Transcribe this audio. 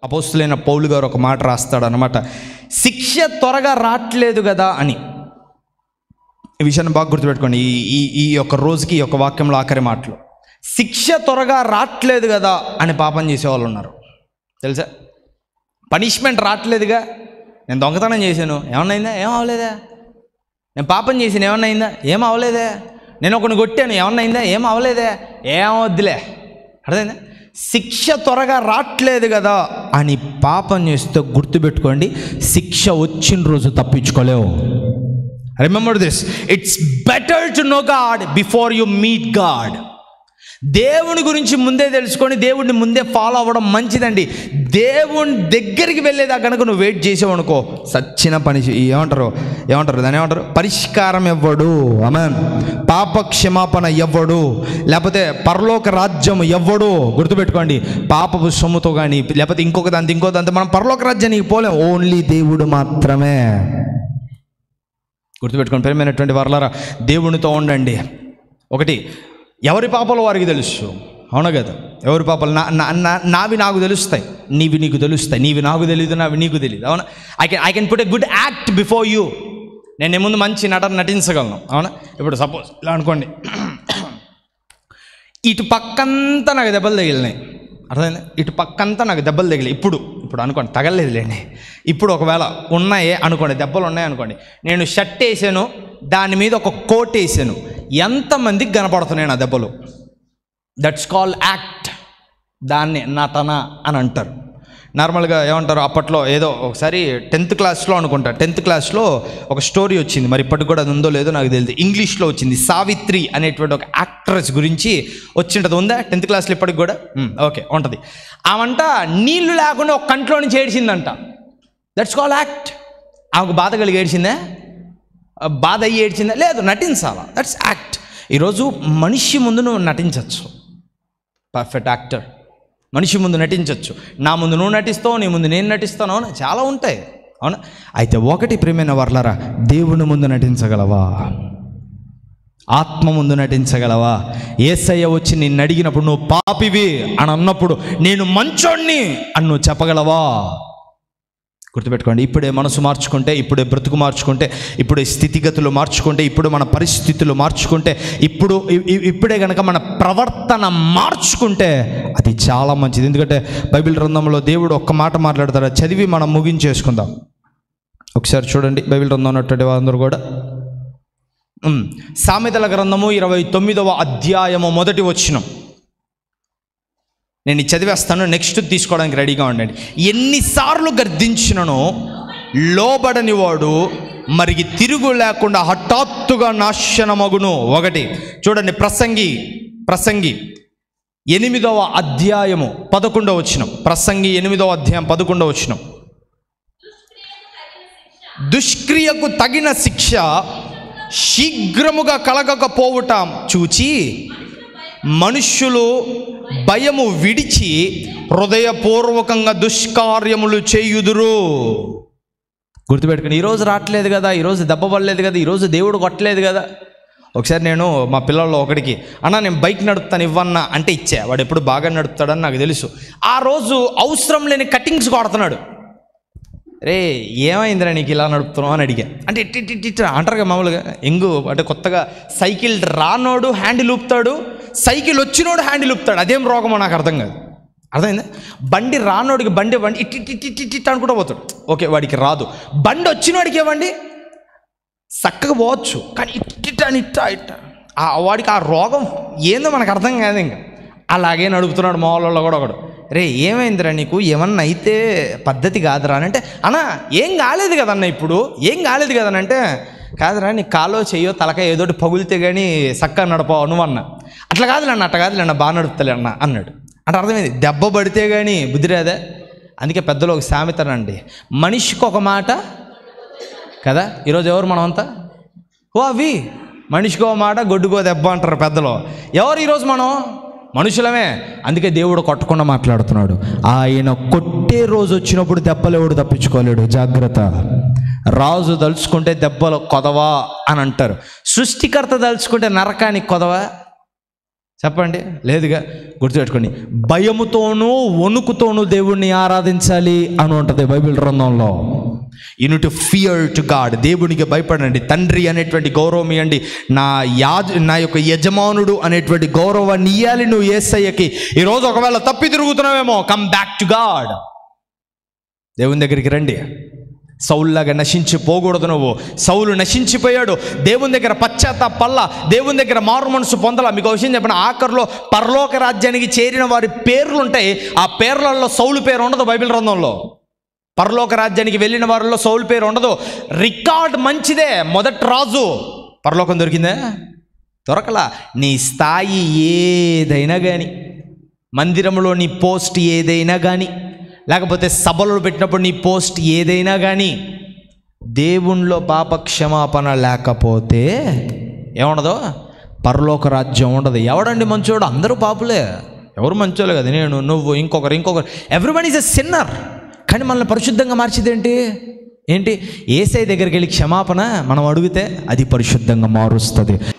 అపోస్తులైన పౌలు గారు ఒక మాట రాస్తాడు అనమాట శిక్ష త్వరగా రావట్లేదు కదా అని ఈ విషయాన్ని బాగా గుర్తుపెట్టుకోండి ఈ ఈ ఈ యొక్క రోజుకి ఈ యొక్క వాక్యంలో ఆఖరి మాటలు శిక్ష త్వరగా రావట్లేదు కదా అని పాపం చేసేవాళ్ళు ఉన్నారు తెలుసా పనిష్మెంట్ రావట్లేదుగా నేను దొంగతనం చేశాను ఏమన్నైందా ఏం అవ్వలేదా నేను పాపం చేసాను ఏమన్నైందా ఏం అవ్వలేదే నేను ఒకని కొట్టాను ఏమన్నైందా ఏం అవ్వలేదే ఏం వద్దులే అర్థమైందా శిక్ష త్వరగా రావట్లేదు కదా అని పాపం చేస్తే గుర్తుపెట్టుకోండి శిక్ష వచ్చిన రోజు తప్పించుకోలేవు remember this it's better to know God before you meet God దేవుని గురించి ముందే తెలుసుకొని దేవుడిని ముందే ఫాలో అవ్వడం మంచిదండి దేవుని దగ్గరికి వెళ్ళేదా కనుక నువ్వు వెయిట్ చేసావు అనుకో సచ్చిన పని చే- ఏమంటారు ఏమంటారు దాని ఏమంటారు పరిష్కారం ఇవ్వడు అమెన్ పాప క్షమాపణ ఇవ్వడు లేకపోతే పరలోక రాజ్యం ఇవ్వడు గుర్తుపెట్టుకోండి పాపపు సొమ్ముతో కానీ లేకపోతే ఇంకొక దాంతో ఇంకో దాంతో మనం పరలోక రాజ్యానికి పోలేం ఓన్లీ దేవుడు మాత్రమే గుర్తుపెట్టుకోండి ప్రేమైనటువంటి వర్లారా దేవునితో ఉండండి ఒకటి ఎవరి పాపాలు వారికి తెలుసు అవునా కదా ఎవరి పాపాలు నా నా- నా- నావి నాకు తెలుస్తాయి నీవి నీకు తెలుస్తాయి నీవి నాకు తెలియదు నావి నీకు తెలియదు అవునా I can I can put a good act before you నేను నీ ముందు మంచి నటన నటించగలను అవునా ఇప్పుడు సపోజ్ ఇలా అనుకోండి ఇటు పక్కంతా నాకు దెబ్బలు తగిలినాయి అర్థమైంది ఇటు పక్కంతా నాకు దెబ్బలు తగిలి ఇప్పుడు ఇప్పుడు అనుకోండి తగలలేదులేండి ఇప్పుడు ఒకవేళ ఉన్నాయే అనుకోండి దెబ్బలు ఉన్నాయి అనుకోండి నేను షర్ట్ వేసాను దాని మీద ఒక కోట్ వేసాను ఎంతమందికి కనపడుతున్నాయి నా దెబ్బలు దట్స్ కాల్ యాక్ట్ దాన్ని నటన అని అంటారు నార్మల్గా ఏమంటారు అప్పట్లో ఏదో ఒకసారి టెన్త్ క్లాస్లో అనుకుంటా టెన్త్ క్లాస్లో ఒక స్టోరీ వచ్చింది మరి ఇప్పటికి కూడా అది ఉందో లేదో నాకు తెలియదు ఇంగ్లీష్లో వచ్చింది సావిత్రి అనేటువంటి ఒక యాక్ట్రెస్ గురించి వచ్చింటది ఉందా టెన్త్ క్లాస్లో ఇప్పటికి కూడా మ్, ఓకే ఉంటుంది ఆమంట నీళ్లు లేకుండా ఒక కంట్లో నుంచి ఏడ్చిందంట దట్స్ కాల్ యాక్ట్ ఆమెకు బాధ కలిగి ఏడ్చిందే ఆ, బాధ అయ్యి ఏడ్చిందా లేదు నటించాలా దట్స్ యాక్ట్ ఈరోజు మనిషి ముందు నువ్వు నటించవచ్చు పర్ఫెక్ట్ యాక్టర్ మనిషి ముందు నటించవచ్చు నా ముందు నువ్వు నటిస్తావు నీ ముందు నేను నటిస్తాను అవునా చాలా ఉంటాయి అవునా అయితే ఒకటి ప్రియమైన వర్లరా దేవుని ముందు నటించగలవా ఆత్మ ముందు నటించగలవా ఏసయ్య వచ్చి నిన్ను అడిగినప్పుడు నువ్వు పాపివి అని అన్నప్పుడు నేను మంచోణ్ణి అని నువ్వు చెప్పగలవా గుర్తుపెట్టుకోండి ఇప్పుడే మనసు మార్చుకుంటే ఇప్పుడే బ్రతుకు మార్చుకుంటే ఇప్పుడే స్థితిగతులు మార్చుకుంటే ఇప్పుడు మన పరిస్థితులు మార్చుకుంటే ఇప్పుడు ఇ- ఇ- ఇప్పుడే కనుక మన ప్రవర్తన మార్చుకుంటే అది చాలా మంచిది ఎందుకంటే బైబిల్ గ్రంథంలో దేవుడు ఒక్క మాట మాట్లాడతాడు అది చదివి మనం ముగించేసుకుందాం ఒకసారి చూడండి బైబిల్ గ్రంథం ఉన్నటువంటి వారందరూ కూడా ఉమ్, సామెతల గ్రంథము ఇరవై తొమ్మిదవ అధ్యాయము మొదటి వచ్చినం నేను ఇది చదివేస్తాను నెక్స్ట్ తీసుకోవడానికి రెడీగా ఉండండి ఎన్నిసార్లు గర్దించినను లోబడని వాడు మరికి తిరుగు లేకుండా హఠాత్తుగా నాశనమగును ఒకటి చూడండి ప్రసంగి ప్రసంగి ఎనిమిదవ అధ్యాయము పదకొండవ వచ్చినం ప్రసంగి ఎనిమిదవ అధ్యాయం పదకొండవ వచ్చినం దుష్క్రియకు తగిన శిక్ష శీఘ్రముగా కలగకపోవుట చూచి మనుష్యులు భయము విడిచి హృదయపూర్వకంగా దుష్కార్యములు చేయుదురు గుర్తుపెట్టుకుని ఈరోజు రావట్లేదు కదా ఈరోజు దెబ్బ పడలేదు కదా ఈరోజు దేవుడు కొట్టలేదు కదా ఒకసారి నేను మా పిల్లల్లో ఒకడికి అన్న నేను బైక్ నడుపుతాను ఇవ్వన్నా అంటే ఇచ్చా వాడు ఎప్పుడు బాగా నడుపుతాడని నాకు తెలుసు ఆ రోజు అవసరం లేని కటింగ్స్ కొడుతున్నాడు రే ఏమైందిరా నీకు ఇలా నడుపుతున్నావు అని అడిగా అంటే ఇట్ ఇట్ ఇట్ ఇట్ అంటారు కదా మామూలుగా ఎంగు అంటే కొత్తగా సైకిల్ రానోడు హ్యాండిల్ ఊపుతాడు సైకిల్ వచ్చినోడు హ్యాండిల్ ఊపుతాడు అదేం రోగమో నాకు అర్థం కాదు అర్థమైందా బండి రానోడికి బండి బండి it it it it it it అనుకుంటూ పోతాడు ఓకే వాడికి రాదు బండి వచ్చినోడికి ఏమండి చక్కగా పోవచ్చు కానీ ఇట్ ఇట్ అని ఇట్ట ఇట్ట ఆ వాడికి ఆ రోగం ఏందో మనకు అర్థం కాదు ఇంకా అలాగే నడుపుతున్నాడు మా వాళ్ళలో కూడా ఒకడు రే ఏమైందిరా నీకు ఏమన్నా అయితే పద్ధతి కాదురా అని అంటే అన్నా ఏం కాలేదు కదన్న ఇప్పుడు ఏం కాలేదు కదనంటే కాదురా నీ కాలో చెయ్యో తలకాయ ఏదోటి పగులితే కానీ చక్కగా నడపవు నువ్వు అన్న అట్లా కాదులే అన్న అట్లా కాదులే అన్న బాగా నడుపుతలే అన్న అన్నాడు అంటే అర్థమైంది దెబ్బ పడితే కానీ బుద్ధి రాదా అందుకే పెద్దలు ఒక సామెతనండి మనిషికి ఒక మాట కదా ఈరోజు ఎవరు మనం అంతా ఓ అవి మనిషికో మాట గొడ్డుకో దెబ్బ అంటారు పెద్దలు ఎవరు ఈరోజు మనం మనుషులమే అందుకే దేవుడు కొట్టకుండా మాట్లాడుతున్నాడు ఆయన కొట్టే రోజు వచ్చినప్పుడు దెబ్బలు ఎవడు తప్పించుకోలేడు జాగ్రత్త రాజు దలుచుకుంటే దెబ్బలు కొదవా అని అంటారు సృష్టికర్త దలుచుకుంటే నరకానికి కొదవా చెప్పండి లేదుగా గుర్తుపెట్టుకోండి భయముతోనూ వణుకుతోనూ దేవుణ్ణి ఆరాధించాలి అని ఉంటుంది బైబిల్ గ్రంథంలో యూనిట్ ఫియర్ టు గాడ్ దేవునికి భయపడండి తండ్రి అనేటువంటి గౌరవం ఇవ్వండి నా యాజ నా యొక్క యజమానుడు అనేటువంటి గౌరవాన్ని ఇయ్యాలి నువ్వు ఏసయ్యకి ఈరోజు ఒకవేళ తప్పి తిరుగుతున్నావేమో కమ్ బ్యాక్ టు గాడ్ దేవుని దగ్గరికి రండి సౌల్లాగా నశించి పోకూడదు నువ్వు సౌలు నశించిపోయాడు దేవుని దగ్గర పశ్చాత్త పల్ల దేవుని దగ్గర మారు మనసు పొందాల మీకు ఒక విషయం చెప్పిన ఆఖరిలో పరలోక రాజ్యానికి చేరిన వారి పేర్లు ఉంటాయి ఆ పేర్లలో సౌలు పేరు ఉండదు బైబిల్ గ్రంథంలో పరలోక రాజ్యానికి వెళ్ళిన వారిలో సౌలు పేరు ఉండదు రికార్డ్ మంచిదే మొదటి రాజు పరలోకం దొరికిందా దొరకలా నీ స్థాయి ఏదైనా కానీ మందిరంలో నీ పోస్ట్ ఏదైనా కానీ లేకపోతే సభలో పెట్టినప్పుడు నీ పోస్ట్ ఏదైనా కానీ దేవుణ్ణిలో పాప క్షమాపణ లేకపోతే ఏముండదు పరలోక రాజ్యం ఉండదు ఎవడండి మంచోడు అందరూ పాపులే ఎవరు మంచోలే కదా నేను నువ్వు ఇంకొకరు ఇంకొకరు ఎవ్రీబడి ఈజ్ ఎ సిన్నర్ కానీ మనల్ని పరిశుద్ధంగా మార్చిదేంటి ఏంటి ఏసై దగ్గరికి వెళ్ళి క్షమాపణ మనం అడిగితే అది పరిశుద్ధంగా మారుస్తుంది